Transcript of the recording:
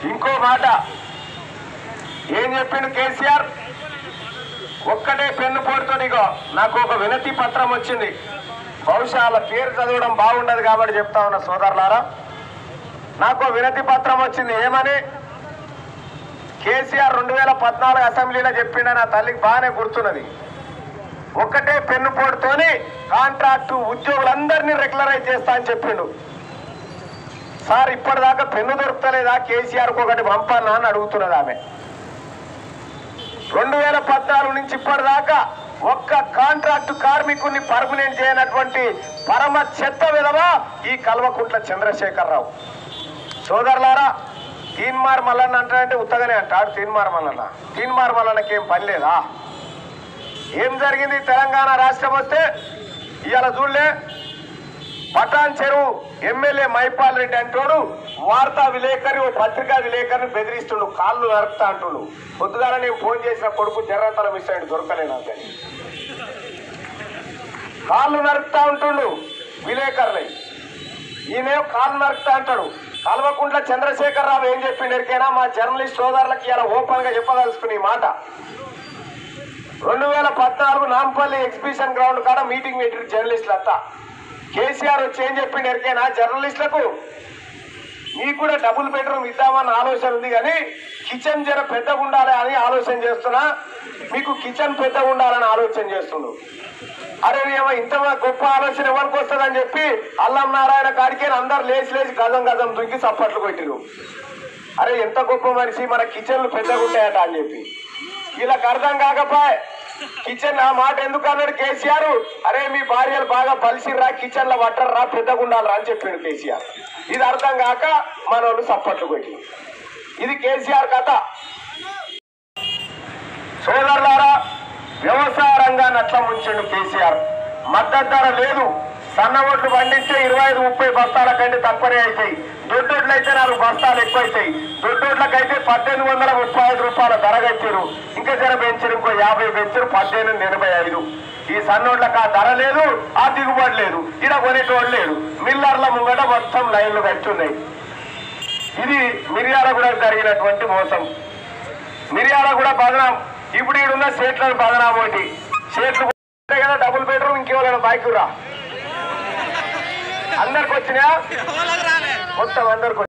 ఇంకో మాట ఏం చెప్పిండు కేసీఆర్ ఒక్కటే పెన్ను పోడుతోనిగో నాకు ఒక వినతి పత్రం వచ్చింది బహుశా వాళ్ళ పేరు చదవడం బాగుండదు కాబట్టి చెప్తా ఉన్నా సోదరులారా నాకు ఒక వినతి పత్రం వచ్చింది ఏమని కేసీఆర్ రెండు వేల పద్నాలుగు అసెంబ్లీలో చెప్పిండ నా తల్లికి బాగానే గుర్తున్నది ఒక్కటే పెన్ను పోడుతోని కాంట్రాక్టు ఉద్యోగులందరినీ రెగ్యులరైజ్ చేస్తా అని చెప్పిండు సార్ ఇప్పటిదాకా పెన్ను దొరుకుతలేదా కేసీఆర్కి ఒకటి పంపన్నా అని అడుగుతున్నది ఆమె రెండు వేల పద్నాలుగు నుంచి ఇప్పటిదాకా ఒక్క కాంట్రాక్టు కార్మికుడిని పర్మనెంట్ చేయనటువంటి పరమ చెత్త విధవ ఈ కల్వకుంట్ల చంద్రశేఖరరావు సోదరులారా తీన్మార్ మల్లన్న అంటాడంటే ఉత్తగానే అంటాడు తీన్మార్ మల్లన్న తీన్మార్ మల్లన్నకి ఏం పని లేదా ఏం జరిగింది తెలంగాణ రాష్ట్రం వస్తే ఇవాళ చూడలే పటాన్ చెరువు ఎమ్మెల్యే మైపాల్ రెడ్డి అంటోడు వార్తా విలేకరి ఓ పత్రికా విలేకరిని బెదిరిస్తుండు కాళ్ళు నరుకుతా అంటుండు పొద్దుగాల నేను ఫోన్ చేసిన కొడుకు జర్రతల మిస్ అయ్యి దొరకలే నాకు అని. కాళ్ళు నరుకుతా ఉంటుండు విలేకరులై ఈయన కాళ్ళు నరుకుతా అంటాడు కల్వకుంట్ల చంద్రశేఖరరావు ఏం చెప్పిండు ఎరికైనా మా జర్నలిస్ట్ సోదరులకి ఇలా ఓపెన్ గా చెప్పదలుచుకుని ఈ మాట రెండు వేల పద్నాలుగు నాంపల్లి ఎగ్జిబిషన్ గ్రౌండ్ కాడ మీటింగ్ పెట్టిరు జర్నలిస్టులు అంతా కేసీఆర్ వచ్చి ఏం చెప్పిండు ఎరికైనా జర్నలిస్టులకు మీకు కూడా డబుల్ బెడ్రూమ్ ఇద్దామన్న ఆలోచన ఉంది కానీ కిచెన్ జర పెద్దగా ఉండాలి అని ఆలోచన చేస్తున్నా మీకు కిచెన్ పెద్దగా ఉండాలని ఆలోచన చేస్తుండు అరే ఏమో ఇంత గొప్ప ఆలోచన ఎవరికి వస్తుందని చెప్పి అల్లం నారాయణ కాడికి అందరు లేచి లేచి గజం గజం దుంకి చప్పట్లు కొట్టిరు అరే ఎంత గొప్ప మనిషి మన కిచెన్లు పెద్దగా ఉంటాయట అని చెప్పి వీళ్ళకి అర్థం కాకపోయే కిచెన్ ఆ మాట ఎందుకు అన్నాడు కేసీఆర్ అరే మీ భార్యలు బాగా పలిసిర్రా కిచెన్ లో వట్టర్రా పెద్దగా ఉండాలరా అని చెప్పిండు కేసీఆర్ ఇది అర్థం కాక మనోళ్ళు సప్పట్లు కొట్టి ఇది కేసీఆర్ కథ సోదరులారా వ్యవసాయ రంగాన్ని అట్లా ముంచిండు కేసీఆర్ మద్దతు ధర లేదు సన్న ఓట్లు పండిస్తే ఇరవై ఐదు ముప్పై బస్తాల కంటే తక్కువనే అవుతాయి దొడ్డోట్లు అయితే నాలుగు బస్తాలు ఎక్కువ అవుతాయి దొడ్డోట్లకైతే పద్దెనిమిది వందల ముప్పై ఐదు రూపాయల ధర కట్టారు ఇంకా జర పెంచారు ఇంకో యాభై పెంచారు పద్దెనిమిది ఎనభై ఐదు ఈ సన్నోట్లకు ఆ ధర లేదు ఆ దిగుబడి లేదు ఇక్కడ కొనేటోళ్ళు లేడు మిల్లర్ల ముంగట మొత్తం లైన్లు కట్టున్నాయి ఇది మిర్యాల కూడా జరిగినటువంటి మోసం మిరియాల కూడా బదనాం ఇప్పుడు ఈడున్న సేట్లను బదనాం ఒకటి సేట్లు ఉంటాయి కదా డబుల్ బెడ్రూమ్ ఇంకేవాళ్ళ బైక్ రా అందరికి వచ్చినాయా మొత్తం అందరికి